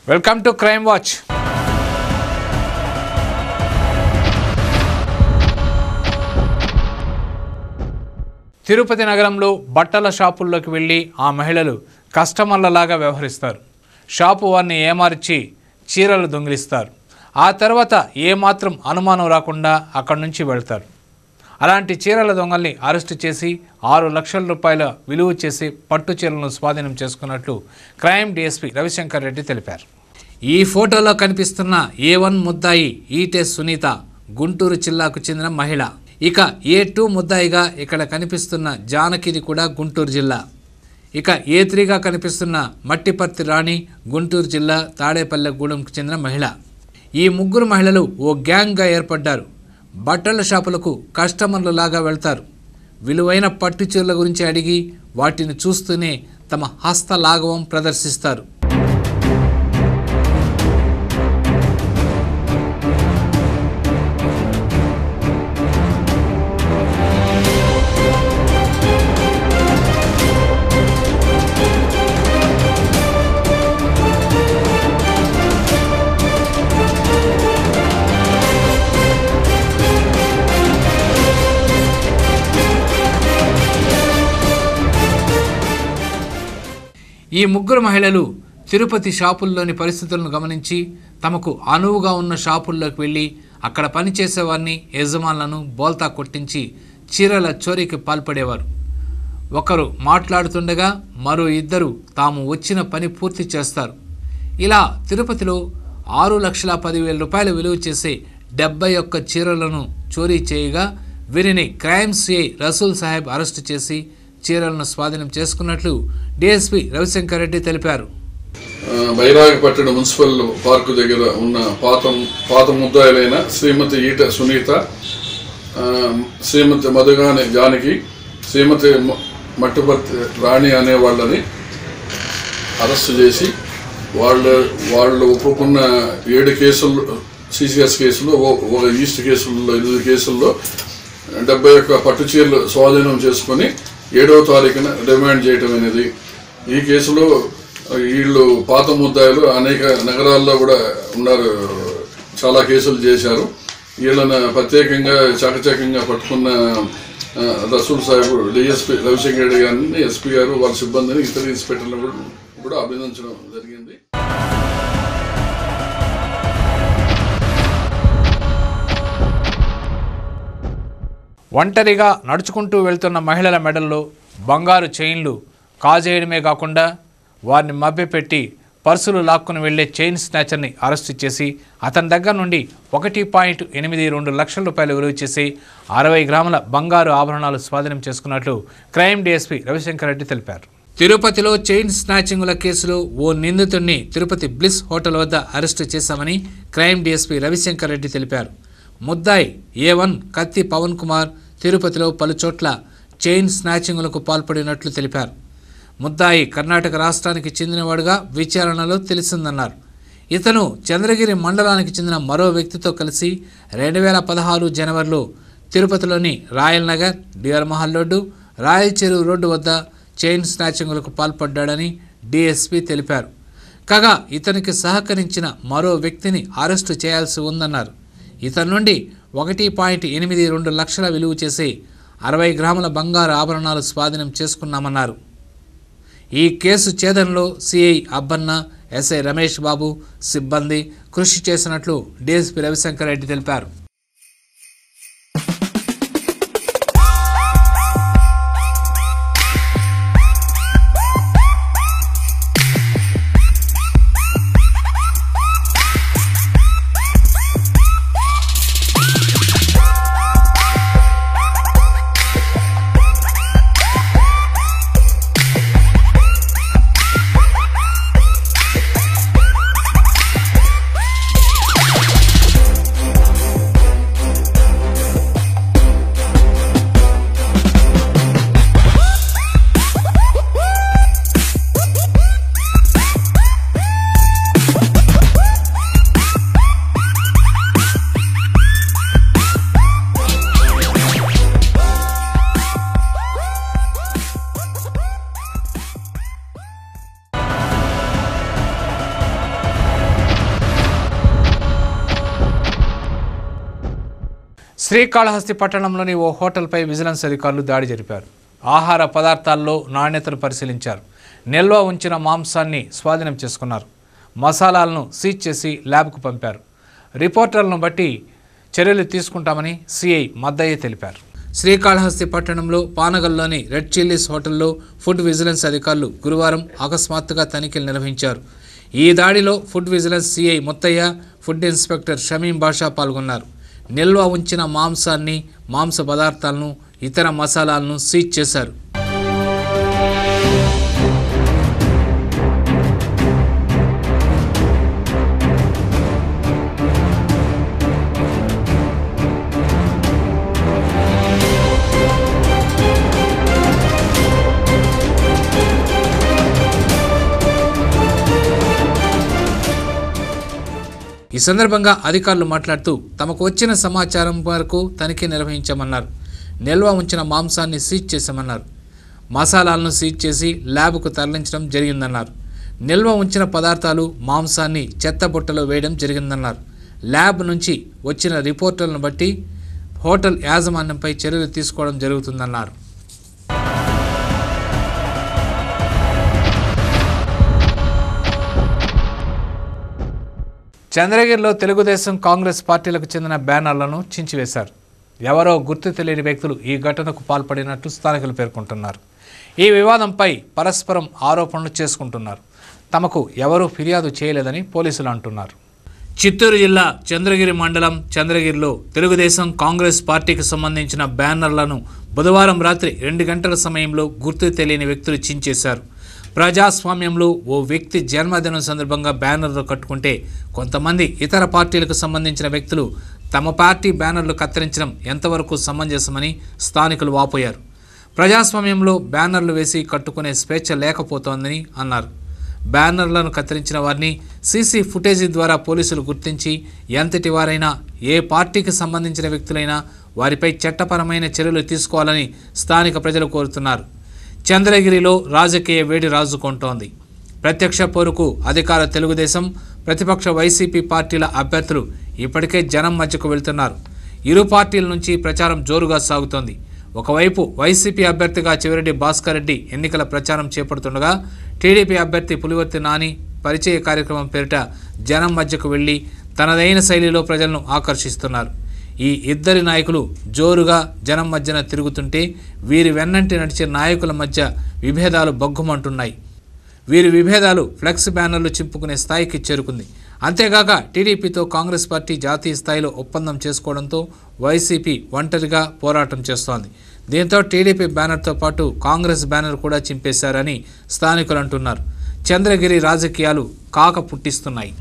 Welcome to crime watch Tirupati నగరంలో బట్టల షాపుల్లోకి వెళ్ళి ఆ మహిళలు కస్టమర్లలాగా వ్యవహరిస్తారు షాపు వారిని ఏమార్చి చీరలు దొంగిలిస్తారు ఆ తర్వాత ఏమాత్రం అనుమానం రాకుండా అక్కడి నుంచి వెళ్తారు అలాంటి చీరల దొంగల్ని అరెస్టు చేసి ఆరు లక్షల రూపాయల విలువ చేసి పట్టు చీరలను స్వాధీనం చేసుకున్నట్లు క్రైమ్ డీఎస్పీ రవిశంకర్ రెడ్డి తెలిపారు ఈ ఫోటోలో కనిపిస్తున్న ఏ వన్ ముద్దాయి ఈటే సునీత గుంటూరు జిల్లాకు చెందిన మహిళ ఇక ఏ టూ ముద్దాయిగా ఇక్కడ కనిపిస్తున్న జానకిది కూడా గుంటూరు జిల్లా ఇక ఏ త్రీగా కనిపిస్తున్న మట్టిపర్తి రాణి గుంటూరు జిల్లా తాడేపల్లెగూడెంకు చెందిన మహిళ ఈ ముగ్గురు మహిళలు ఓ గ్యాంగ్గా ఏర్పడ్డారు బట్టల షాపులకు కస్టమర్లు లాగా వెళ్తారు విలువైన పట్టు చీరల గురించి అడిగి వాటిని చూస్తూనే తమ హస్త లాఘవం ప్రదర్శిస్తారు ఈ ముగ్గురు మహిళలు తిరుపతి షాపుల్లోని పరిస్థితులను గమనించి తమకు అనువుగా ఉన్న షాపుల్లోకి వెళ్ళి అక్కడ పనిచేసే వారిని యజమానులను బోల్తా కొట్టించి చీరల చోరీకి పాల్పడేవారు ఒకరు మాట్లాడుతుండగా మరో ఇద్దరు తాము వచ్చిన పని పూర్తి చేస్తారు ఇలా తిరుపతిలో ఆరు లక్షల పదివేల రూపాయల విలువ చేసే డెబ్బై ఒక్క చీరలను చోరీ చేయగా వీరిని crime CI Rasool Saheb arrest చేసి చీరలను స్వాధీనం చేసుకున్నట్లు డిఎస్పి రవిశంకర్ రెడ్డి తెలిపారు ఆ, బైరాగపట్టణ మున్సిపల్ పార్కు దగ్గర ఉన్న పాత పాత ముద్దాయిలైన శ్రీమతి ఈట సునీత ఆ, శ్రీమతి మధుగాని జానకి శ్రీమతి మ- మట్టుపర్తి రాణి అనే వాళ్ళని అరెస్టు చేసి వాళ్ళు వాళ్ళు ఒప్పుకున్న ఏడు కేసులు సిసిఎస్ కేసులు ఓ- ఒక ఈస్ట్ కేసుల్లో ఎనిమిది కేసుల్లో డెబ్బై ఒక్క పట్టు చీరలు స్వాధీనం చేసుకొని ఏడవ తారీఖున రిమాండ్ చేయటం అనేది ఈ కేసులో వీళ్ళు పాత ముద్దాయిలు అనేక నగరాల్లో కూడా ఉన్నారు చాలా కేసులు చేశారు వీళ్ళని ప్రత్యేకంగా చాకచక్యంగా పట్టుకున్న ఆ, రసూల్ సాహెబ్ డిఎస్పీ రవిశంకర్ రెడ్డి గారిని ఎస్పీ గారు వాళ్ళ సిబ్బందిని ఇతర ఇన్స్పెక్టర్లను కూడా కూడా అభినందించడం జరిగింది ఒంటరిగా నడుచుకుంటూ వెళ్తున్న మహిళల మెడల్లో బంగారు చైన్లు కాజేయడమే కాకుండా వారిని మభ్యపెట్టి పర్సులు లాక్కుని వెళ్లే చైన్ స్నాచర్ని అరెస్టు చేసి అతని దగ్గర నుండి ఒకటి పాయింట్ ఎనిమిది రెండు లక్షల రూపాయలు విలువ చేసి అరవై గ్రాముల బంగారు ఆభరణాలు స్వాధీనం చేసుకున్నట్లు క్రైమ్ డీఎస్పీ రవిశంకర్ రెడ్డి తెలిపారు తిరుపతిలో చైన్ స్నాచింగుల కేసులో ఓ నిందితుడిని తిరుపతి బ్లిస్ హోటల్ వద్ద అరెస్టు చేశామని క్రైమ్ డీఎస్పీ రవిశంకర్ రెడ్డి తెలిపారు ముద్దాయి ఏ వన్ కత్తి పవన్ కుమార్ తిరుపతిలో పలుచోట్ల చైన్ స్నాచింగులకు పాల్పడినట్లు తెలిపారు ముద్దాయి కర్ణాటక రాష్ట్రానికి చెందినవాడుగా విచారణలో తెలిసిందన్నారు ఇతను చంద్రగిరి మండలానికి చెందిన మరో వ్యక్తితో కలిసి రెండు వేల పదహారు జనవరిలో తిరుపతిలోని Royal Nagar DR Mahal road Royal Cheruvu road వద్ద చైన్ స్నాచింగులకు పాల్పడ్డాడని డీఎస్పీ తెలిపారు కాగా ఇతనికి సహకరించిన మరో వ్యక్తిని అరెస్టు చేయాల్సి ఉందన్నారు ఇతని నుండి ఒకటి పాయింట్ ఎనిమిది రెండు లక్షల విలువ చేసి అరవై గ్రాముల బంగారు ఆభరణాలు స్వాధీనం చేసుకున్నామన్నారు ఈ కేసు ఛేదనలో సిఐ అబ్బన్న ఎస్ఐ రమేష్ బాబు సిబ్బంది కృషి చేసినట్లు డీఎస్పీ రవిశంకర్ రెడ్డి తెలిపారు శ్రీకాళహస్తి పట్టణంలోని ఓ హోటల్పై విజిలెన్స్ అధికారులు దాడి జరిపారు ఆహార పదార్థాల్లో నాణ్యతను పరిశీలించారు నిల్వ ఉంచిన మాంసాన్ని స్వాధీనం చేసుకున్నారు మసాలాలను సీజ్ చేసి ల్యాబ్కు పంపారు రిపోర్టర్లను బట్టి చర్యలు తీసుకుంటామని సిఐ మద్దయ్య తెలిపారు శ్రీకాళహస్తి పట్టణంలో పానగల్లోని రెడ్ చిల్లీస్ హోటల్లో ఫుడ్ విజిలెన్స్ అధికారులు గురువారం అకస్మాత్తుగా తనిఖీలు నిర్వహించారు ఈ దాడిలో food vigilance CI Muthayya food inspector Shamim Basha పాల్గొన్నారు నిల్వ ఉంచిన మాంసాన్ని మాంస పదార్థాలను ఇతర మసాలాలను సీజ్ చేశారు ఈ సందర్భంగా అధికారులు మాట్లాడుతూ తమకు వచ్చిన సమాచారం మేరకు తనిఖీ నిర్వహించామన్నారు నిల్వ ఉంచిన మాంసాన్ని సీజ్ చేశామన్నారు మసాలాలను సీజ్ చేసి ల్యాబ్కు తరలించడం జరిగిందన్నారు నిల్వ ఉంచిన పదార్థాలు మాంసాన్ని చెత్తబుట్టలో వేయడం జరిగిందన్నారు ల్యాబ్ నుంచి వచ్చిన రిపోర్టులను బట్టి హోటల్ యాజమాన్యంపై చర్యలు తీసుకోవడం జరుగుతుందన్నారు చంద్రగిరిలో తెలుగుదేశం కాంగ్రెస్ పార్టీలకు చెందిన బ్యానర్లను చించివేశారు ఎవరో గుర్తు తెలియని వ్యక్తులు ఈ ఘటనకు పాల్పడినట్టు స్థానికులు పేర్కొంటున్నారు ఈ వివాదంపై పరస్పరం ఆరోపణలు చేసుకుంటున్నారు తమకు ఎవరూ ఫిర్యాదు చేయలేదని పోలీసులు అంటున్నారు చిత్తూరు జిల్లా చంద్రగిరి మండలం చంద్రగిరిలో తెలుగుదేశం కాంగ్రెస్ పార్టీకి సంబంధించిన బ్యానర్లను బుధవారం రాత్రి రెండు గంటల సమయంలో గుర్తు తెలియని వ్యక్తులు చించేశారు ప్రజాస్వామ్యంలో ఓ వ్యక్తి జన్మదినం సందర్భంగా బ్యానర్లు కట్టుకుంటే కొంతమంది ఇతర పార్టీలకు సంబంధించిన వ్యక్తులు తమ పార్టీ బ్యానర్లు కత్తిరించడం ఎంతవరకు సమంజసమని స్థానికులు వాపోయారు ప్రజాస్వామ్యంలో బ్యానర్లు వేసి కట్టుకునే స్వేచ్ఛ లేకపోతోందని అన్నారు బ్యానర్లను కత్తిరించిన వారిని సీసీ ఫుటేజీ ద్వారా పోలీసులు గుర్తించి ఎంతటి వారైనా ఏ పార్టీకి సంబంధించిన వ్యక్తులైనా వారిపై చట్టపరమైన చర్యలు తీసుకోవాలని స్థానిక ప్రజలు కోరుతున్నారు చంద్రగిరిలో రాజకీయ వేడి రాజుకుంటోంది ప్రత్యక్ష పోరుకు అధికార తెలుగుదేశం ప్రతిపక్ష వైసీపీ పార్టీల అభ్యర్థులు ఇప్పటికే జనం మధ్యకు వెళ్తున్నారు ఇరు పార్టీల నుంచి ప్రచారం జోరుగా సాగుతోంది ఒకవైపు వైసీపీ అభ్యర్థిగా చివరెడ్డి భాస్కర్ రెడ్డి ఎన్నికల ప్రచారం చేపడుతుండగా టీడీపీ అభ్యర్థి పులివర్తి నాని పరిచయ కార్యక్రమం పేరిట జనం మధ్యకు వెళ్లి తనదైన శైలిలో ప్రజలను ఆకర్షిస్తున్నారు ఈ ఇద్దరి నాయకులు జోరుగా జనం మధ్యన తిరుగుతుంటే వీరి వెన్నంటి నడిచే నాయకుల మధ్య విభేదాలు బగ్గుమంటున్నాయి వీరి విభేదాలు ఫ్లెక్స్ బ్యానర్లు చింపుకునే స్థాయికి చేరుకుంది అంతేగాక టీడీపీతో కాంగ్రెస్ పార్టీ జాతీయ స్థాయిలో ఒప్పందం చేసుకోవడంతో వైసీపీ ఒంటరిగా పోరాటం చేస్తోంది దీంతో టీడీపీ బ్యానర్తో పాటు కాంగ్రెస్ బ్యానర్ కూడా చింపేశారని స్థానికులు అంటున్నారు చంద్రగిరి రాజకీయాలు కాక పుట్టిస్తున్నాయి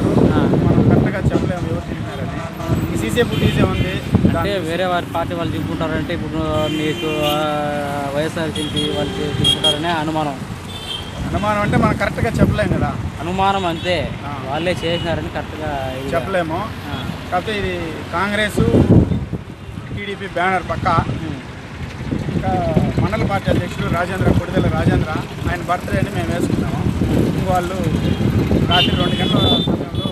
మనం కరెక్ట్గా చెప్పలేము ఎవరు తిరిగినారని ఈ సీసీ ఫుటేజ్ ఉంది అంటే వేరే వారి పార్టీ వాళ్ళు దింపుకుంటారంటే ఇప్పుడు మీకు ఆ, వైఎస్ఆర్సీపీ వాళ్ళు దింపుకుంటారనే అనుమానం అనుమానం అంటే మనం కరెక్ట్గా చెప్పలేము కదా అనుమానం అంతే ఆ. వాళ్ళే చేసినారని కరెక్ట్గా ఇది- చెప్పలేము ఆ. కాకపోతే ఇది కాంగ్రెస్ టీడీపీ బ్యానర్ పక్క ఇంకా మండల పార్టీ అధ్యక్షుడు రాజేంద్ర కొడిదెల రాజేంద్ర ఆయన బర్త్డే అని మేము వేసుకున్నాము ఇంక వాళ్ళు రాత్రి రెండు గంటల సమయంలో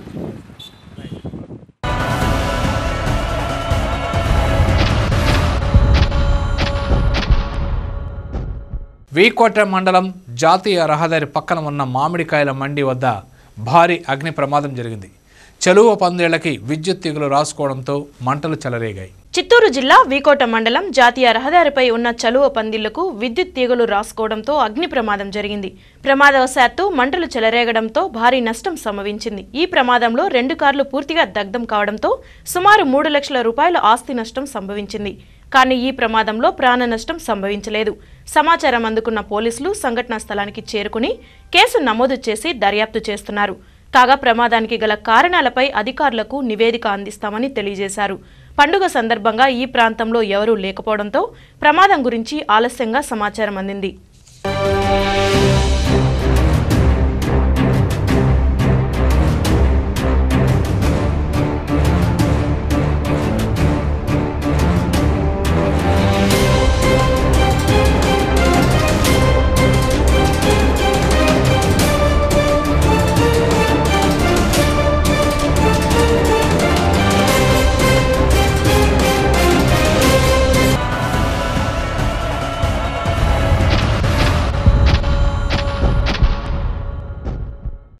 వీకోట మండలం జాతీయ రహదారి పక్కన ఉన్న మామిడికాయల మండి వద్ద భారీ అగ్ని ప్రమాదం జరిగింది చలువ పందేళ్లకి విద్యుత్ తీగలు రాసుకోవడంతో మంటలు చెలరేగాయి చిత్తూరు జిల్లా వీకోట మండలం జాతీయ రహదారిపై ఉన్న చలువ పందిళ్లకు విద్యుత్ తీగలు రాసుకోవడంతో అగ్ని ప్రమాదం జరిగింది ప్రమాదవశాత్తు మంటలు చెలరేగడంతో భారీ నష్టం సంభవించింది ఈ ప్రమాదంలో రెండు కార్లు పూర్తిగా దగ్ధం కావడంతో సుమారు మూడు లక్షల రూపాయల ఆస్తి నష్టం సంభవించింది కానీ ఈ ప్రమాదంలో ప్రాణ నష్టం సంభవించలేదు సమాచారం అందుకున్న పోలీసులు సంఘటనా స్థలానికి చేరుకుని కేసు నమోదు చేసి దర్యాప్తు చేస్తున్నారు కాగా ప్రమాదానికి గల కారణాలపై అధికారులకు నివేదిక అందిస్తామని తెలియజేశారు పండుగ సందర్భంగా ఈ ప్రాంతంలో ఎవరూ లేకపోవడంతో ప్రమాదం గురించి ఆలస్యంగా సమాచారం అందింది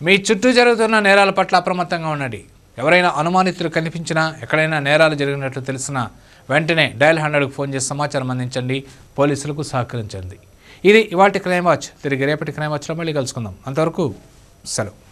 మీ చుట్టూ జరుగుతున్న నేరాల పట్ల అప్రమత్తంగా ఉండండి ఎవరైనా అనుమానితులు కనిపించినా ఎక్కడైనా నేరాలు జరిగినట్లు తెలిసినా వెంటనే డయల్ హండ్రెడ్కు ఫోన్ చేసి సమాచారం అందించండి పోలీసులకు సహకరించండి ఇది ఇవాటి క్రైమ్ వాచ్ తిరిగి రేపటి క్రైమ్ వాచ్లో మళ్ళీ కలుసుకుందాం అంతవరకు సెలవు